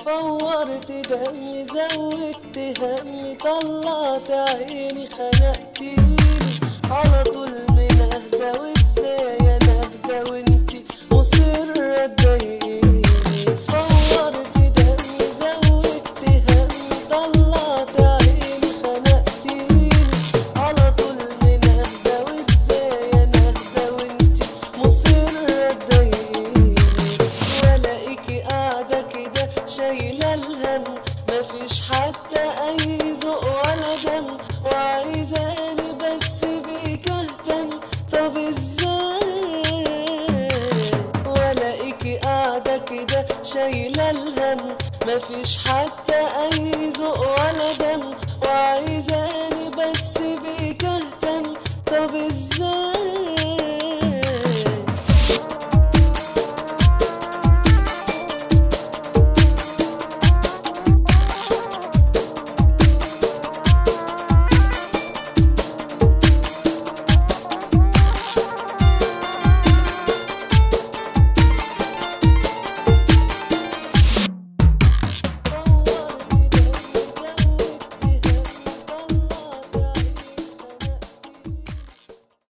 فورت دمي زودت همي طلعت عيني خنقتيني على طول من اهدى وازاي انا اهدى وانتي مصرة تضايقيني فورت دمي زودت همي طلعت عيني خنقتيني على طول من اهدى وازاي انا اهدى وانتي مصرة تضايقيني والاقيكي قاعدة كده شايلة الهم مفيش حتى أي ذوق ولا دم وعايزاني بس بيك أهتم طب ازاي والاقيكي قاعدة كده شايلة الهم مفيش حتى